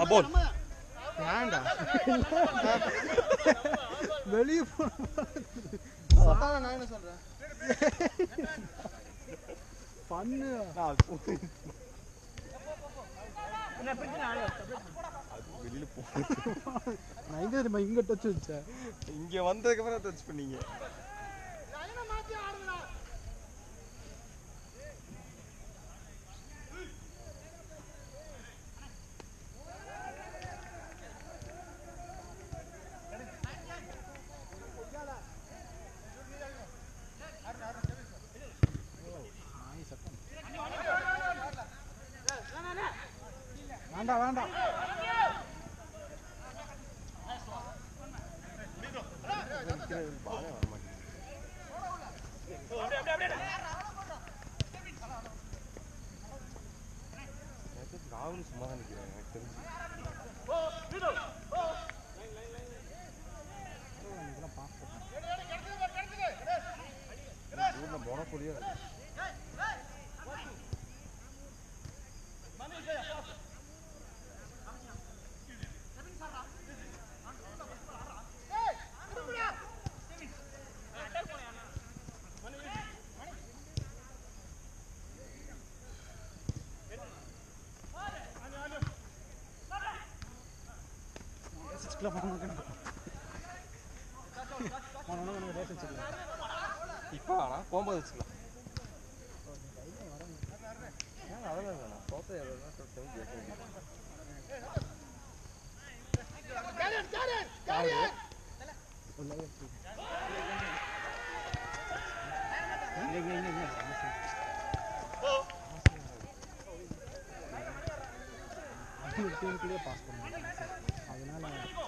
போல் வேண்டாம் வெளியே போன அதான் நான் என்ன சொல்றேன் பண்ணு வெளியில போ நான் எங்க தெரியுமா இங்க டச் வச்சேன் இங்க வந்ததுக்கு அப்புறம் டச் பண்ணீங்க வேண்டாம் வேண்டாம் பாலே வர மாட்டேங்குது நேத்து ராகுல் சும்மா தான் நிற்கிறேன் எனக்கு தெரிஞ்சு இதெல்லாம் பாஸ் ஊர்ல மொனப்பொடியா சிக்ஸ்ல போனோம் போனோம் ரேஸ் வச்சுக்கலாம் இப்போ ஆனா போகும்போது வச்சுக்கலாம் ஏன் அதெல்லாம் வேணாம் தோத்த எதாவது தெரிஞ்சு கேட்க வேண்டியது இங்க இங்க இங்க இங்க அவங்க டீமுக்குள்ளேயே பாஸ் பண்ணுவாங்க அதனால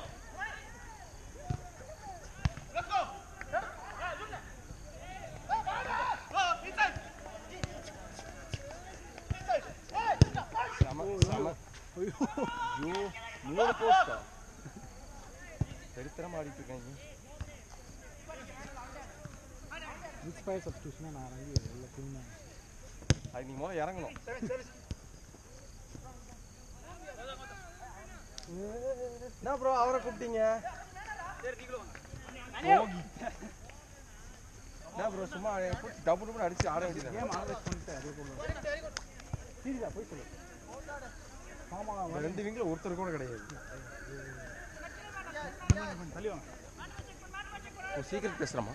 செம செம ஐயோ மூணு போஸ்டா சரித்திரமா ஆடிட்டு இருக்காங்க இன்ஸ்பயர் சப்ஸ்டியூஷனாக நான் இறங்கி எல்லா டீமும் அது நீங்க முதல்ல இறங்கணும் என்ன ப்ரோ அவரை கூப்பிட்டீங்க போகி. என்ன ப்ரோ சும்மா டபுள் டபுள் அடிச்சு ஆட வேண்டியது கேம் ஆனலைஸ் பண்ணிட்டு அதே போல சீரியஸா போய் சொல்லு ஆமாம் ரெண்டு விங்கில் ஒருத்தர் கூட கிடையாது தள்ளி வாங்க ஓ சீக்கிரம் பேசுகிறோமா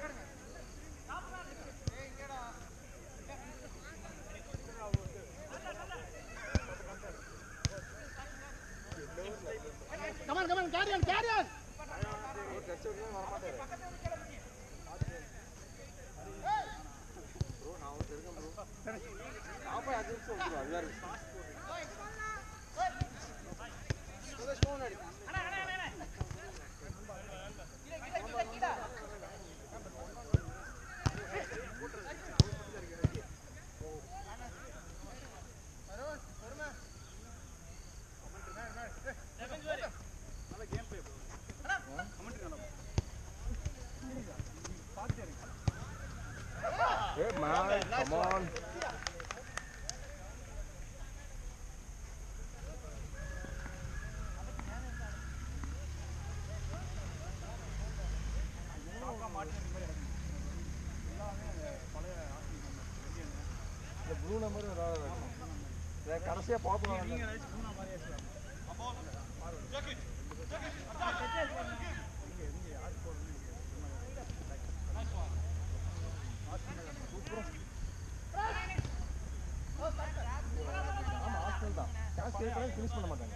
கமான் கமான் கேரியன் கேரியன் Hey man, come on. இந்த ப்ளூ நம்பர் ஒரு ஆள் வேணும். இதை கடைசியா பார்ப்போம் ஆமா ஹாஸ்டல் தான் காசு கேட்கலாம் ஃபினிஷ் பண்ண மாட்டாங்க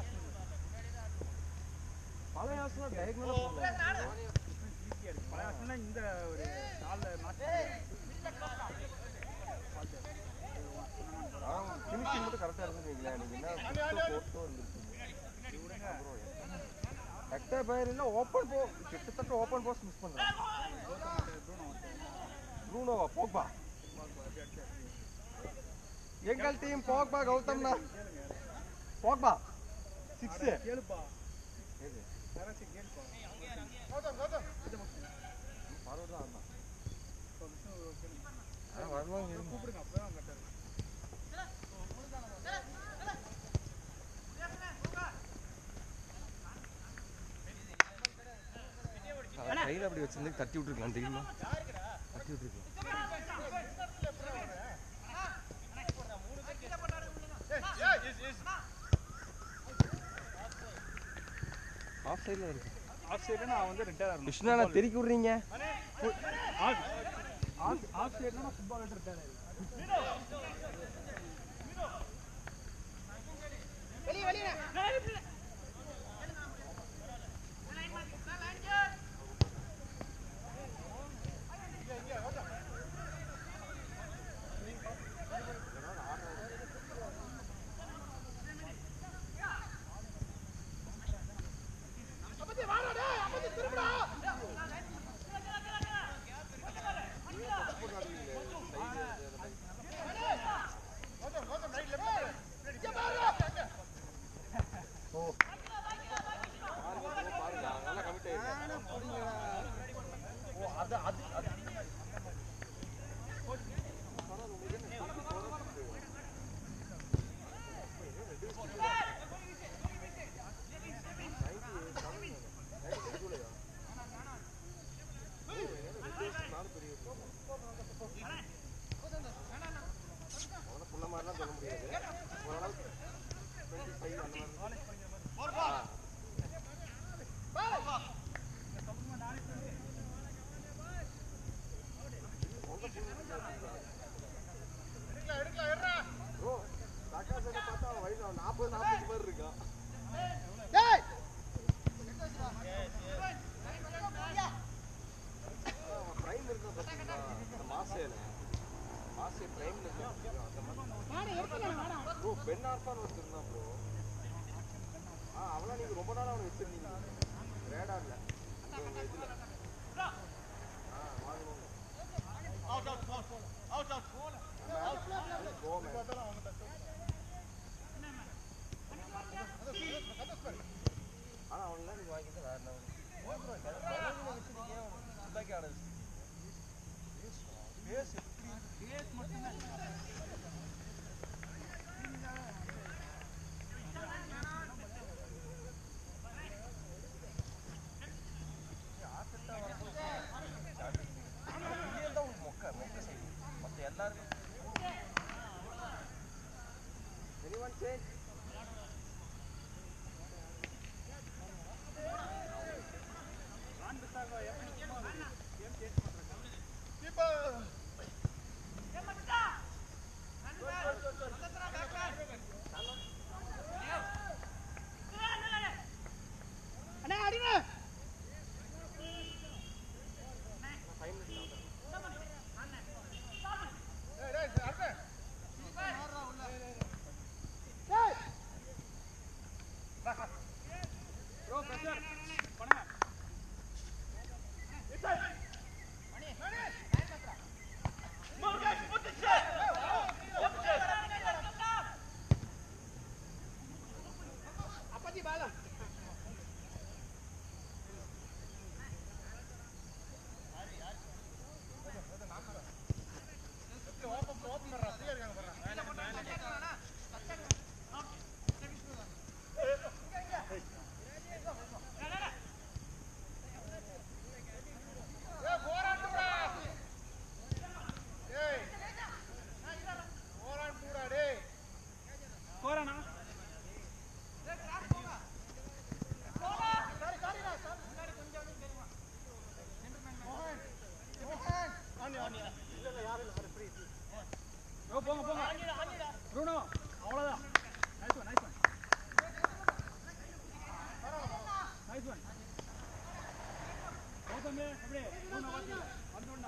பழைய ஹாஸ்டல் டயக்னலாக போகலாம் இந்த ஒரு நாலு ஃபினிஷிங் மட்டும் கரெக்டாக இருந்துருக்கீங்களா நீங்கள் என்ன ஃபிஃப்த்தோ ஃபோர்த்தோ இருந்துருக்கீங்க எக்டா பயிர் இல்லை ஓப்பன் போ கிட்டத்தட்ட ஓப்பன் போஸ்ட் மிஸ் பண்ணுறேன் ப்ரூனோவா போக்பா எங்கள் டீம் போக்பா கௌதம்னா போக்பா சிக்ஸு கேளுப்பா எது யாராச்சும் கேளுப்பா ஃபார்வர்ட் தான் ஆடலாம் இப்போ விஷ்ணு கேளுங்க ஆனால் வருவாங்க இருங்க. கூப்பிடுங்க அப்போ தான் கரெக்டாக இருக்கும் அப்படி வச்சிருந்து தட்டி விட்டுருக்கலாம் தெரியுமா தட்டி விட்டுருக்கலாம் ஆஃப் சைடில் இருக்கு ஆஃப் சைடு நான் வந்து ரிட்டையர் ஆகணும் கிருஷ்ணா நான் தெருக்கி விட்றீங்க ஆஃப் ஆஃப் ஆஃப் சைடுனா நான் ஃபுட்பால் விட்டு ரிட்டையர் ஆகிடுவேன் நல்லா கமிட் ஓ அது அது அது சொன்ன மாதிரிலாம் சொல்ல முடியாது ஓரளவுக்கு டுவெண்ட்டி ஃபைவ் அந்த மாதிரி ஆ. ப்ரோ சக்கா சக்கா பார்த்தா அவன் வயசு அவன் நாற்பது நாற்பது மாதிரி இருக்கான் அவன் பிரைம் இருக்கா பார்த்தீங்களா அந்த மாசேல மாசே பிரைம்ல இருக்கா அந்த மாதிரி ப்ரோ பென் ஆர்ஃபான் வச்சிருந்தான் ப்ரோ ஆ அவனா நீங்க ரொம்ப நாள் அவனை வச்சிருந்தீங்க ரேடார்ல உங்க இதுல ஆ வாங்கணும் கோமே ஆனா அவன்லாம் நீங்க வாங்கிட்டு வேற என்ன வச்சிருக்கீங்க ஃபுல்லாக்கி ஆனது பேஸ் மொக்க மொக்க சைடு மற்ற எல்லாருமே Anyone change? அண்ணா அடிங்க ப்ரோ ப்ரெஷர் பண்ணுங்க அப்பதி பாலம் போறானா ப்ரோ போங்க போங்க ப்ரூனோ அவ்வளோதான் nice one nice one nice one Gautam அப்படியே ப்ரூனோ வாங்க வந்தோன்னா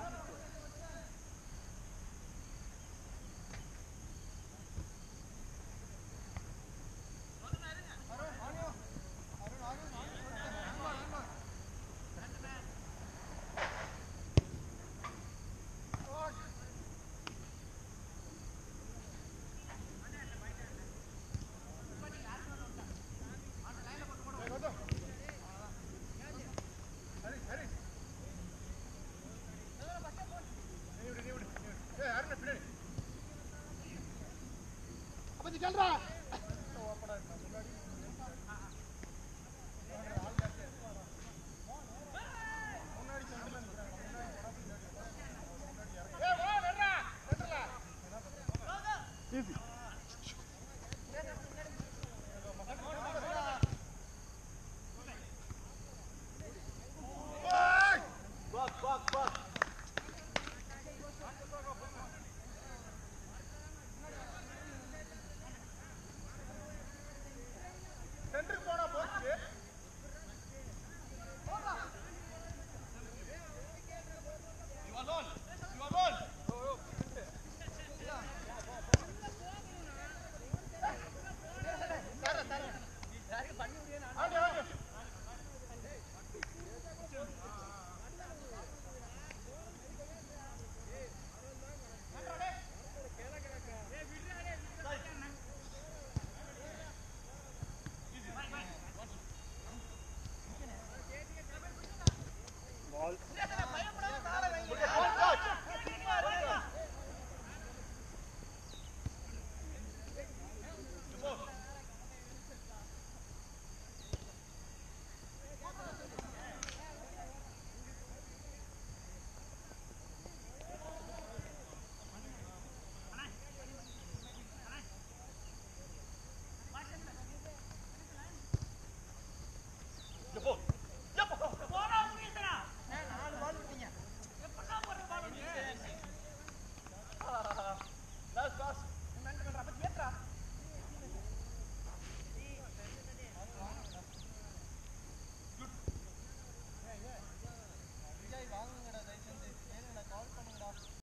அப்பதி சொல்றா